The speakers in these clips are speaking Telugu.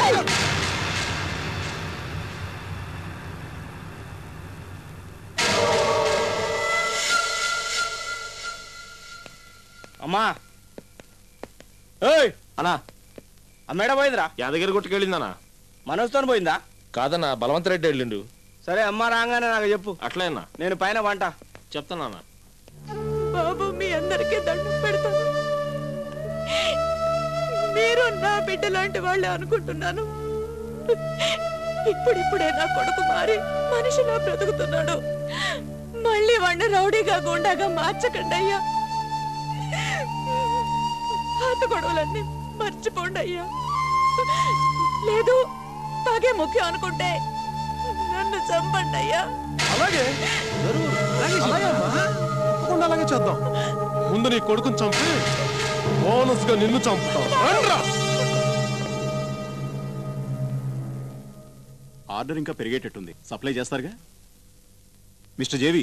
అమ్మా ఏయ్ అన్నా ఆ మేడ పోయిందిరా యాదగిరి గుట్టుకెళ్ళిందన్నా మనోజ్తో పోయిందా కాదన్నా బలవంతరెడ్డి వెళ్ళిండు సరే అమ్మ రాగానే నాకు చెప్పు అట్లే అన్నా నేను పైన వంట చెప్తానన్నా బాబు మీ అందరికీ దండం పెడతాను మీరు నా బిడ్డ లాంటి వాళ్ళే అనుకుంటున్నాను ఇప్పుడిప్పుడే నా కొడుకు మారి మనిషిలా బ్రతుకుతున్నాడు మళ్ళీ వాడిని రౌడీగా గుండాగా మార్చకండి అయ్యా పాత గొడవలన్నీ మర్చిపోండి అయ్యా లేదు తాగే ముఖ్యం అనుకుంటే నన్ను చంపండి అయ్యా అలాగే అలాగే అమ్మా. తప్పకుండా అలాగే చేద్దాం ముందు నీ కొడుకుని చంపి బోనస్ గా నిన్ను చంపుతాం రండ్రా. ఆర్డర్ ఇంకా పెరిగేటట్టుంది సప్లై చేస్తారుగా మిస్టర్ జేవి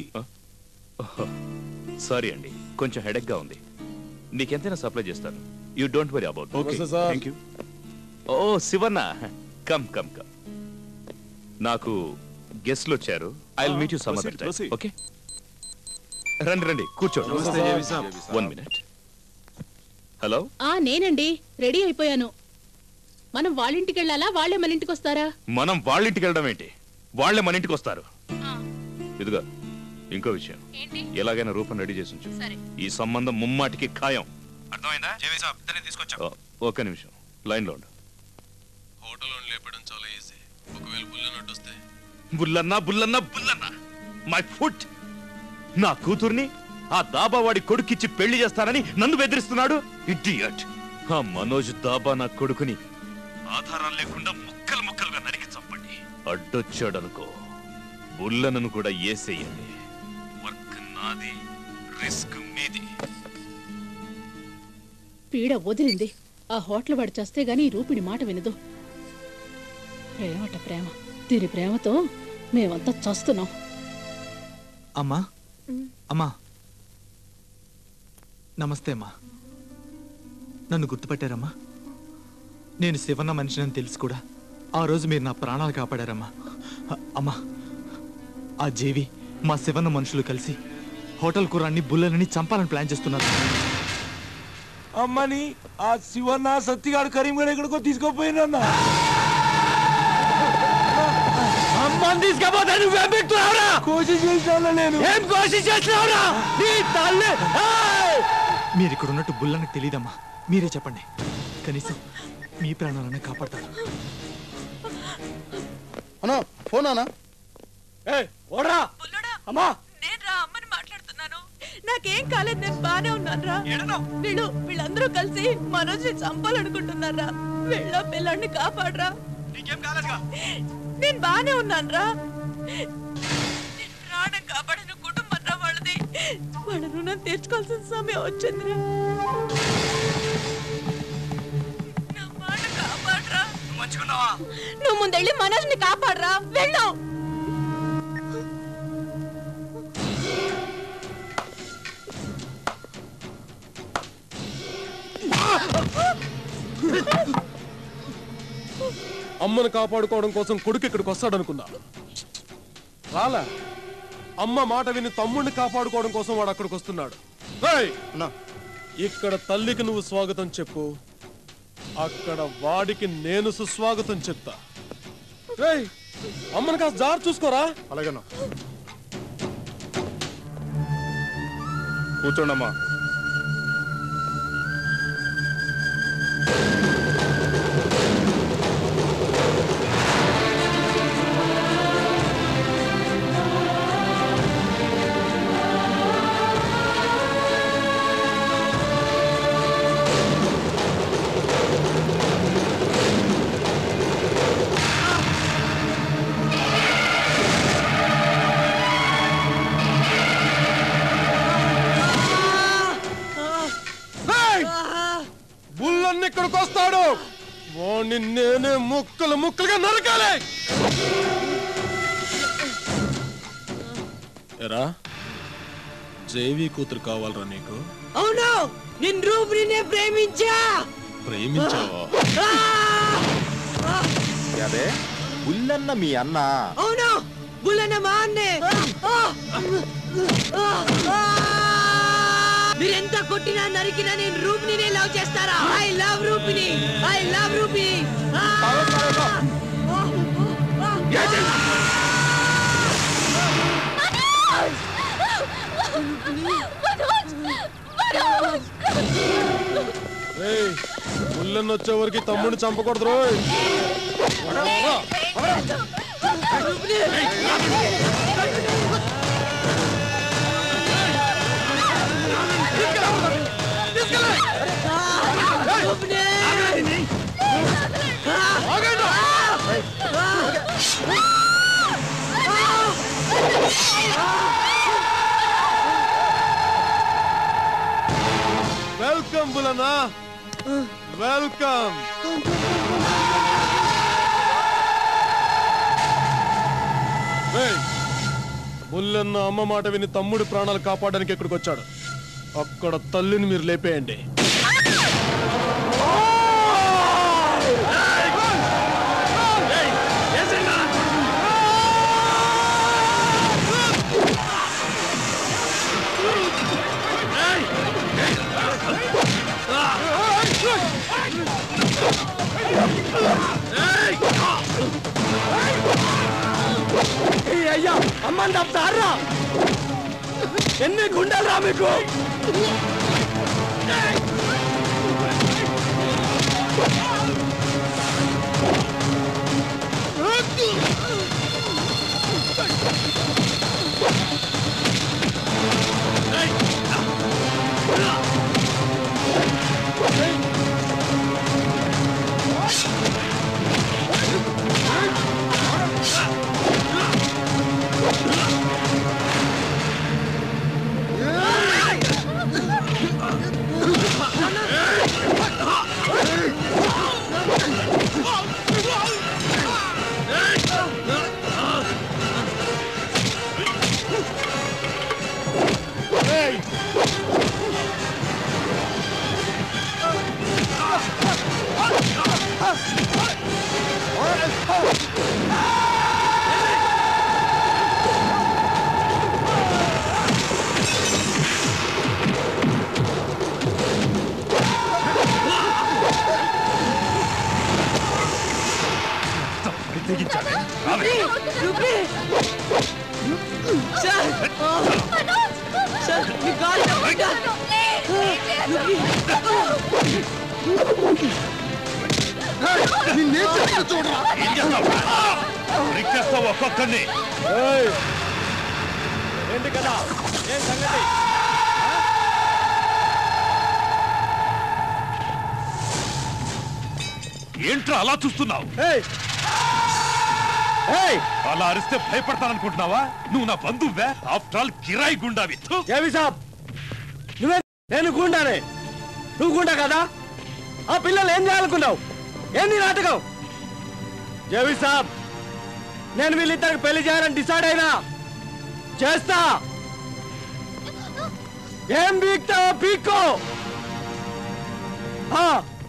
సారీ అండి కొంచెం హెడెక్ గా ఉంది నీకెంతైనా సప్లై చేస్తాను you don't worry about okay నమస్తే సార్. థ్యాంక్ యూ ఓ శివన్న కమ్ కమ్ కమ్ నాకు గెస్ట్లు వచ్చారు I will meet you some Proceed, other time proceed. Okay రండి రండి కూర్చోండి నమస్తే జేవి సాబ్. వన్ మినిట్ హలో ఆ నేనండి రెడీ అయిపోయాను మనం వాళ్ళ ఇంటికి వెళ్ళాలా వాళ్ళే మన ఇంటికి వస్తారా మనం వాళ్ళ ఇంటికి వెళ్ళడం ఏంటి వాళ్ళే మన ఇంటికి వస్తారు ఇదిగో ఇంకో విషయం ఏంటి ఎలాగైనా రూపం రెడీ చేసి ఉంచు సరే ఈ సంబంధం ముమ్మాటికి ఖాయం అర్థమైందా జేవి సాబ్ ఇద్దరిని తీసుకొచ్చాం ఓ, ఒక్క నిమిషం లైన్లో ఉండు హోటల్ వాడిని లేపడం చాలా ఈజీ ఒకవేళ బుల్లనట్టు వస్తే బుల్లన్నా బుల్లన్నా బుల్లన్నా మై ఫుట్ నా కూతుర్ని ఆ దాబా వాడి కొడుకిచ్చి పెళ్లి చేస్తానని నన్ను బెదిరిస్తున్నాడు ఇడియట్ ఆ మనోజ్ దాబా నా కొడుకుని ఆధారం లేకుండా ముక్కలు ముక్కలుగా నరికి చంపండి అడ్డొచ్చాడనుకో బుల్లనను కూడా ఏసేయండి వర్క్ నాది రిస్క్ మీది పీడ వదిలింది ఆ హోటల్ వాడు చేస్తే గాని ఈ రూపిడి మాట వినదు ప్రేమట ప్రేమ దీని ప్రేమతో మేమంతా చస్తున్నాం అమ్మా అమ్మా నమస్తే అమ్మా నన్ను గుర్తుపట్టారమ్మా నేను శివన్న మనిషిని తెలుసు కూడా ఆ రోజు మీరు నా ప్రాణాలు కాపాడారమ్మా అ- అమ్మా ఆ జేవి మా శివన్న మనుషులు కలిసి హోటల్ కూరాన్ని బుల్లలని చంపాలని ప్లాన్ చేస్తున్నారు అమ్మని ఆ శివన్న సత్తిగాడు కరీంగఢ్ ఎక్కడికో తీసుకోపోయినా అమ్మని తీసుకపోతే నువ్వేం పెడుతున్నావురా కోసి చేసిన నేను ఏం కోసి చేస్తున్నావురా నీ తల్లి ఏయ్! మీరు ఇక్కడ ఉన్నట్టు బుల్లనకు తెలియదమ్మా మీరే చెప్పండి కనీసం మీ ప్రాణాలనే కాపాడతారు అన్నా ఫోన్ అన్నా ఏయ్, ఓడరా బుల్లుడా అమ్మా నేను రా అమ్మని మాట్లాడుతున్నాను నాకేం కాలేదు నేను బానే ఉన్నాను రా వీళ్ళు వీళ్ళందరూ కలిసి మనోజ్ని చంపాలనుకుంటున్నారా వీళ్ళ పిల్లాడిని కాపాడరా నీకేం కాలేదుగా నేను బానే ఉన్నాను రా ప్రాణం కాపాడిన కుటుంబం రా వాళ్ళది వాళ్ళ రుణం తీర్చుకోవాల్సిన సమయం వచ్చిందిరా నా మాట కాపాడరా మంచుకున్నావా నువ్వు ముందెళ్ళి మనోజ్ని కాపాడరా వెళ్ళు అమ్మను కాపాడుకోవడం కోసం కొడుకు ఇక్కడికి వస్తాడనుకున్నా రాలా అమ్మ మాట విని తమ్ముడిని కాపాడుకోవడం కోసం వాడు అక్కడికి వస్తున్నాడు రేయ్! ఇక్కడ తల్లికి నువ్వు స్వాగతం చెప్పు అక్కడ వాడికి నేను సుస్వాగతం చెప్తా రేయ్ అమ్మని కాస్త జారు చూసుకోరా అలాగేనా కూర్చోండమ్మా బుల్లన్న ఇక్కడికి వస్తాడు వాడిని నేనే ముక్కలు ముక్కలుగా నరకాలి ఎరా జేవి కూతురు కావాలరా నీకు అవును నిన్ను రూపుని ప్రేమించా ప్రేమించావా ఆ! ఆ! కదే బుల్లన్న మీ అన్న అవును బుల్లన్న మా అన్నే మీరెంత కొట్టినా నరికినా నేను రూపిని లవ్ చేస్తారా ఐ లవ్ రూపిని ఐ లవ్ రూపిని ఏయ్ ముల్లన్న వచ్చే వరకు తమ్ముడిని చంపకూడదు రోయ్ వెల్కమ్ బులనా వెల్కమ్ ఏయ్, ముల్లన్న అమ్మ మాట విని తమ్ముడి ప్రాణాలు కాపాడడానికి ఇక్కడికి వచ్చాడు అక్కడ తల్లిని మీరు లేపేయండి అయ్యా అమ్మని తప్పుతారా ఎన్ని గుండెలు రా మీకు తెగించాలి రావే. రూపి సార్ సార్ మీ కాలు తప్పకుండా ఏం చేస్తావు? నరికేస్తావు ఒక్కొక్కరిని ఏయ్, ఏంటి కదా ఏం సంగతి ఏంట్రా అలా చూస్తున్నావు ఏయ్ ఏయ్ అలా అరిస్తే భయపడతాననుకుంటున్నావా నువ్వు నా బంధువువే ఆఫ్టర్ ఆల్ కిరాయి గుండావి థు. జేవి సాబ్ నువ్వే నేను గుండానే నువ్వు గుండా కదా ఆ పిల్లలు ఏం చేయాలనుకున్నావు ఏంది నాటకం జేవి సాబ్ నేను వీళ్ళిద్దరికి పెళ్లి చేయాలని డిసైడ్ అయినా చేస్తా ఏం బీక్తావో పీక్కో ఆ.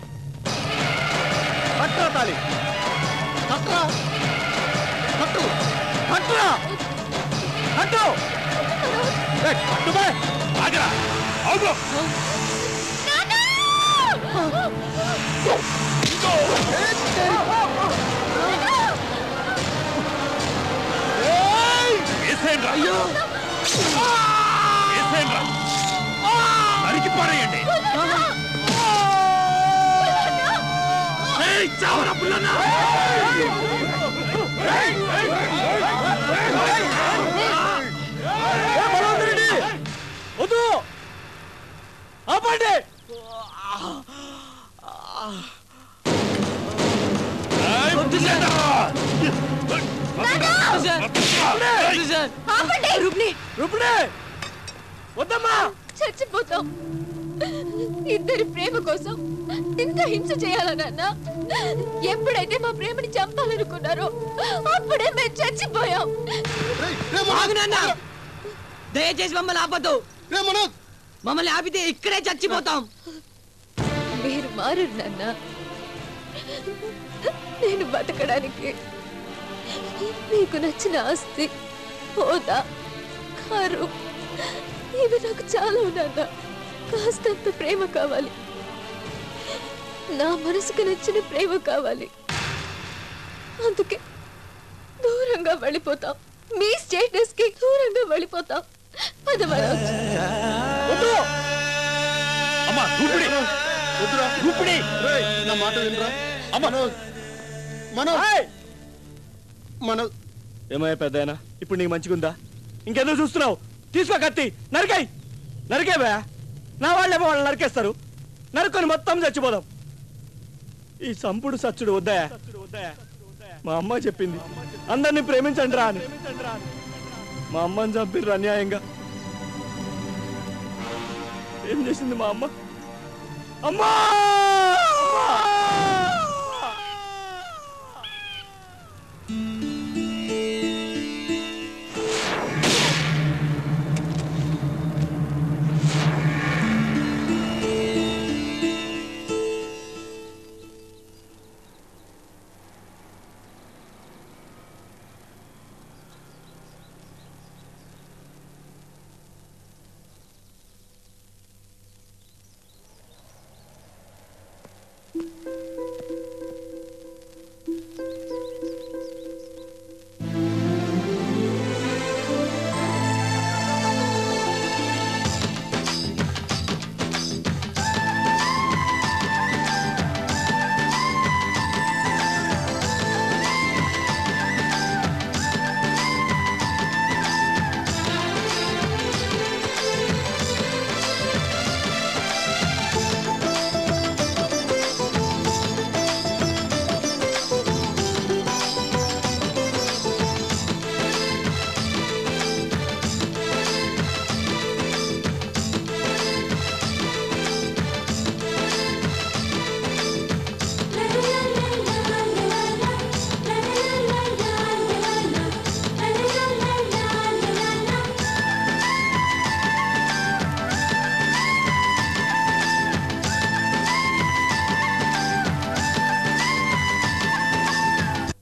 కట్టురా తాళి కట్టురా కట్టు కట్టురా కట్టు ఏయ్, కట్టు బే ఆగరా ఆగు వేసేయండ్రా. వేసేయండ్రా. నరికి పారేయండి ఏయ్, చావరా పుల్లన్నా. ఏ బలవంత్ రెడ్డి వద్దు ఆపండి ఏయ్, పుల్లన్నా. ఏయ్, ఆపండి రుక్ని రుక్మిణి వద్దమ్మా చచ్చిపోతాం ఇద్దరి ప్రేమ కోసం ఇంత హింస చేయాలా నాన్న ఎప్పుడైతే మా ప్రేమని చంపాలనుకున్నారో అప్పుడే మేము చచ్చిపోయాం ఆగు నాన్న దయచేసి మమ్మల్ని ఆపద్దు మమ్మల్ని ఆపితే ఇక్కడే చచ్చిపోతాం మీరు మారు నాన్న నేను బతకడానికి మీకు నచ్చిన ఆస్తి హోదా కారు ఇవి నాకు చాలా ఉన్నాను కాస్తంత ప్రేమ కావాలి నా మనసుకు నచ్చిన ప్రేమ కావాలి అందుకే దూరంగా వెళ్ళిపోతాం మీ స్టేటస్ కి దూరంగా వెళ్ళిపోతాం పద మనోజ్ అమ్మా రూపిణి రూపిణి నా మాట వినరా అమ్మా మనో మనో ఏమయ్యా పెద్దయినా ఇప్పుడు నీకు మంచిగుందా ఇంకెందుకు చూస్తున్నావు తీసుకో కత్తి నరికాయి నరికేవా నా వాళ్ళేమో వాళ్ళు నరికేస్తారు నరుకొని మొత్తం చచ్చిపోదాం ఈ సంపుడు సచ్చుడు వద్దాయా మా అమ్మ చెప్పింది అందరినీ ప్రేమించండి రా అని మా అమ్మని చంపిర్రు అన్యాయంగా ఏం చేసింది మా అమ్మ అమ్మా అమ్మా!